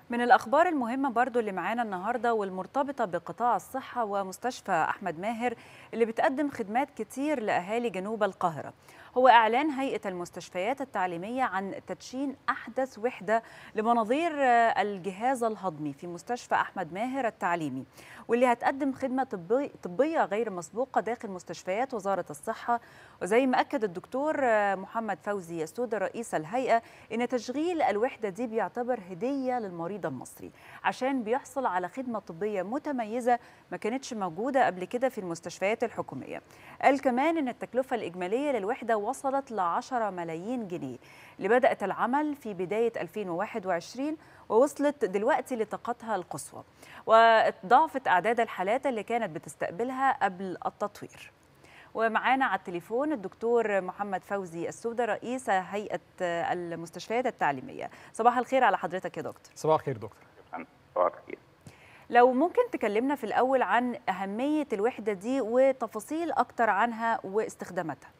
من الأخبار المهمة برضو اللي معانا النهاردة والمرتبطة بقطاع الصحة ومستشفى أحمد ماهر اللي بتقدم خدمات كتير لأهالي جنوب القاهرة هو إعلان هيئة المستشفيات التعليمية عن تدشين أحدث وحدة لمناظير الجهاز الهضمي في مستشفى أحمد ماهر التعليمي واللي هتقدم خدمة طبي طبية غير مسبوقة داخل مستشفيات وزارة الصحة وزي ما أكد الدكتور محمد فوزي يسود رئيس الهيئة إن تشغيل الوحدة دي بيعتبر هدية للمريض المصري عشان بيحصل على خدمة طبية متميزة ما كانتش موجودة قبل كده في المستشفيات الحكومية قال كمان إن التكلفة الإجمالية للوحدة وصلت ل 10 ملايين جنيه اللي بدأت العمل في بداية 2021 ووصلت دلوقتي لطاقتها القصوى وضاعفت أعداد الحالات اللي كانت بتستقبلها قبل التطوير ومعانا على التليفون الدكتور محمد فوزي السودة رئيس هيئة المستشفيات التعليمية صباح الخير على حضرتك يا دكتور صباح الخير دكتور صباح الخير لو ممكن تكلمنا في الأول عن أهمية الوحدة دي وتفاصيل أكتر عنها واستخداماتها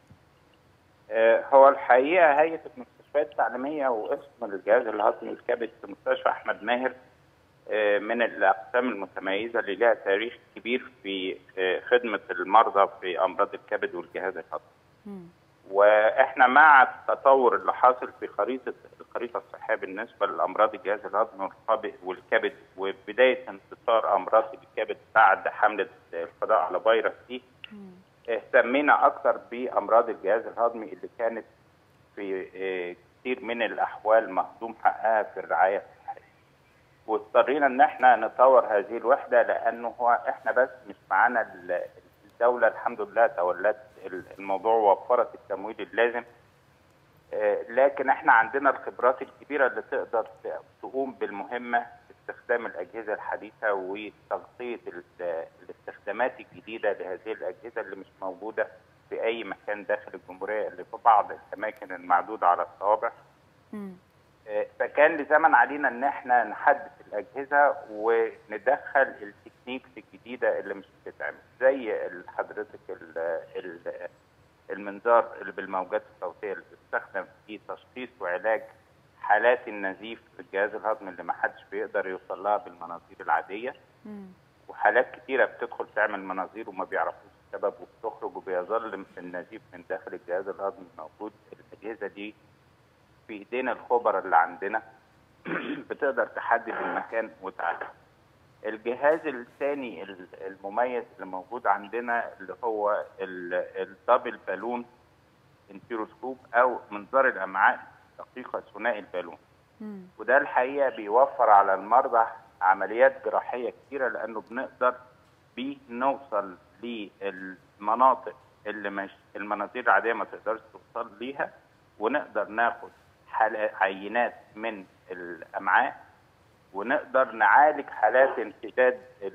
هو الحقيقة هيئة المستشفيات التعليمية واسم الجهاز الهضمي الكبد في مستشفى أحمد ماهر من الأقسام المتميزة اللي لها تاريخ كبير في خدمة المرضى في أمراض الكبد والجهاز الهضمي. واحنا مع التطور اللي حاصل في خريطه الخريطه الصحيه بالنسبه لامراض الجهاز الهضمي والكبد وبدايه انتصار امراض الكبد بعد حمله القضاء على فيروس سي اهتمينا اكثر بامراض الجهاز الهضمي اللي كانت في كثير من الاحوال مهضوم حقها في الرعايه الصحيه. واضطرينا ان احنا نطور هذه الوحده لانه هو احنا بس مش معانا الدوله الحمد لله تولت الموضوع ووفرت التمويل اللازم لكن احنا عندنا الخبرات الكبيره اللي تقدر تقوم بالمهمه استخدام الاجهزه الحديثه وتغطيه الاستخدامات الجديده لهذه الاجهزه اللي مش موجوده في اي مكان داخل الجمهوريه اللي في بعض الاماكن المعدوده على الصوابع. فكان لزمن علينا ان احنا نحدث الاجهزه وندخل التكنيكس الجديده اللي مش بتتعمل زي حضرتك المنظار اللي بالموجات الصوتيه اللي بيستخدم في تشخيص وعلاج حالات النزيف في الجهاز الهضمي اللي ما حدش بيقدر يوصل لها بالمناظير العاديه وحالات كتيره بتدخل تعمل مناظير وما بيعرفوش السبب وبتخرج وبيظل النزيف من داخل الجهاز الهضمي موجود الاجهزه دي في ايدينا الخبراء اللي عندنا بتقدر تحدد المكان وتعالج الجهاز الثاني المميز اللي موجود عندنا اللي هو الدبل بالون انتيروسكوب او منظار الامعاء دقيقه ثنائي البالون وده الحقيقه بيوفر على المرضى عمليات جراحيه كثيره لانه بنقدر بيه نوصل للمناطق اللي مش المناظير العاديه ما تقدرش توصل ليها ونقدر ناخد عينات من الامعاء ونقدر نعالج حالات انسداد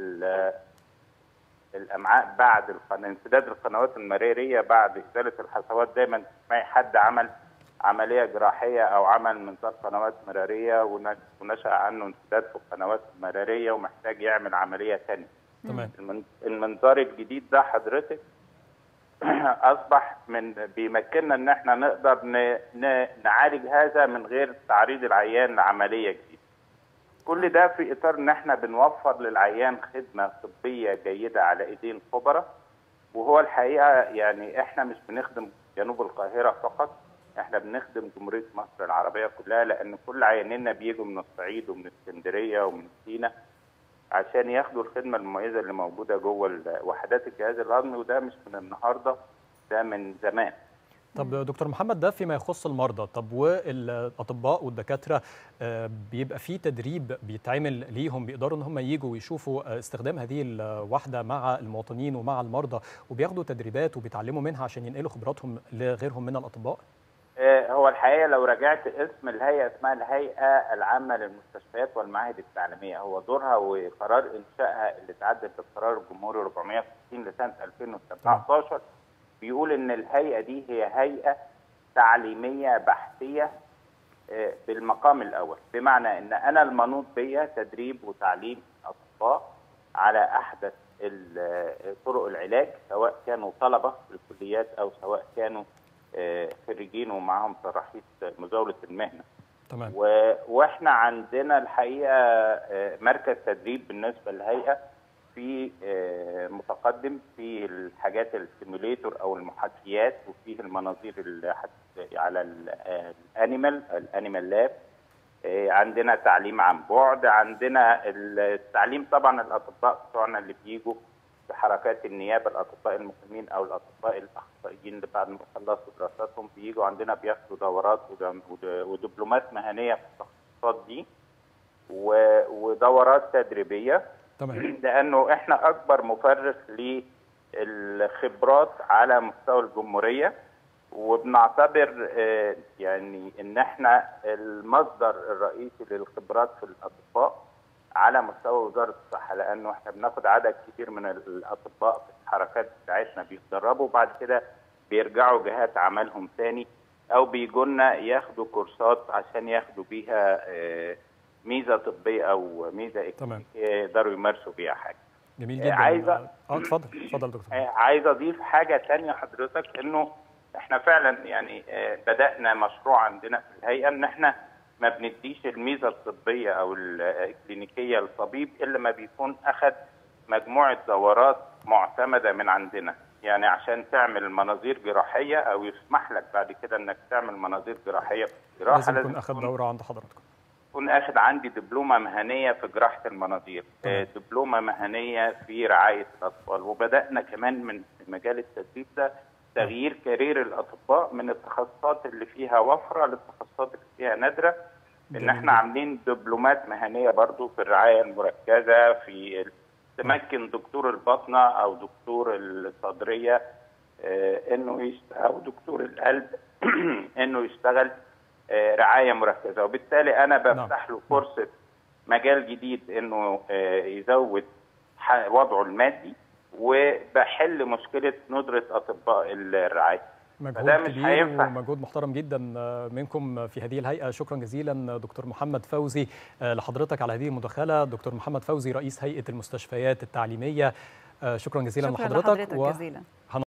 الامعاء بعد انسداد القنوات المراريه بعد ازاله الحصوات دايما تسمعي حد عمل عمليه جراحيه او عمل منظار قنوات مراريه ونشا عنه انسداد في القنوات المراريه ومحتاج يعمل عمليه ثانيه. تمام المنظار الجديد ده حضرتك اصبح من بيمكننا ان احنا نقدر ن... ن... نعالج هذا من غير تعريض العيان لعمليه جديده. كل ده في اطار ان احنا بنوفر للعيان خدمه طبيه جيده على ايدين خبراء وهو الحقيقه يعني احنا مش بنخدم جنوب القاهره فقط احنا بنخدم جمهوريه مصر العربيه كلها لان كل عيانينا بيجوا من الصعيد ومن اسكندريه ومن سينا عشان ياخدوا الخدمه المميزه اللي موجوده جوه وحدات الجهاز الهضمي وده مش من النهارده ده من زمان. طب دكتور محمد ده فيما يخص المرضى طب والاطباء والدكاتره بيبقى في تدريب بيتعمل ليهم بيقدروا ان هم يجوا ويشوفوا استخدام هذه الوحده مع المواطنين ومع المرضى وبياخدوا تدريبات وبيتعلموا منها عشان ينقلوا خبراتهم لغيرهم من الاطباء هو الحقيقه لو رجعت اسم الهيئه اسمها الهيئه العامه للمستشفيات والمعاهد التعليميه هو دورها وقرار انشائها اللي اتعدل بالقرار الجمهوري 460 لسنه 2017 بيقول ان الهيئه دي هي هيئه تعليميه بحثيه بالمقام الاول بمعنى ان انا المنوط بيا تدريب وتعليم اطباء على احدث طرق العلاج سواء كانوا طلبه في الكليات او سواء كانوا خريجين ومعاهم صلاحيه مزاوله المهنه تمام و... واحنا عندنا الحقيقه مركز تدريب بالنسبه للهيئه في متقدم في الحاجات السيموليتور او المحاكيات وفيه المناظير اللي على الانيمال الانيمال لاب عندنا تعليم عن بعد عندنا التعليم طبعا الاطباء بتوعنا اللي بيجوا بحركات النيابه الاطباء المقيمين او الاطباء الاخصائيين اللي بعد ما خلصوا دراساتهم بيجوا عندنا بياخدوا دورات ودبلومات مهنيه في التخصصات دي ودورات تدريبيه تمام لانه احنا اكبر مفرخ للخبرات على مستوى الجمهوريه وبنعتبر يعني ان احنا المصدر الرئيسي للخبرات في الاطباء على مستوى وزاره الصحه لانه احنا بناخد عدد كبير من الاطباء في الحركات بتاعتنا بيتدربوا وبعد كده بيرجعوا جهات عملهم تاني او بيجوا لنا ياخدوا كورسات عشان ياخدوا بيها ميزه طبيه او ميزه اكلينيكيه يقدروا يمارسوا بيها حاجه. جميل جدا عايزه اه اتفضل اتفضل دكتور عايز اضيف حاجه ثانيه حضرتك انه احنا فعلا يعني بدانا مشروع عندنا في الهيئه ان احنا ما بنديش الميزه الطبيه او الكلينيكيه للطبيب الا ما بيكون اخذ مجموعه دورات معتمده من عندنا يعني عشان تعمل مناظير جراحيه او يسمح لك بعد كده انك تعمل مناظير جراحيه في الجراحه لازم يكون اخذ دوره عند حضراتكم تكون اخذ عندي دبلومه مهنيه في جراحه المناظير دبلومه مهنيه في رعايه الاطفال وبدانا كمان من مجال التدريب ده تغيير كارير الاطباء من التخصصات اللي فيها وفره للتخصصات اللي فيها نادره ان احنا عاملين دبلومات مهنيه برضو في الرعايه المركزه في تمكن دكتور الباطنه او دكتور الصدريه انه يشتغل او دكتور القلب انه يشتغل رعايه مركزه وبالتالي انا بفتح له فرصه مجال جديد انه يزود وضعه المادي وبحل مشكله ندره اطباء الرعايه مجهود كبير ومجهود محترم جدا منكم في هذه الهيئه شكرا جزيلا دكتور محمد فوزي لحضرتك على هذه المداخله دكتور محمد فوزي رئيس هيئه المستشفيات التعليميه شكرا جزيلا شكرا لحضرتك و... جزيلا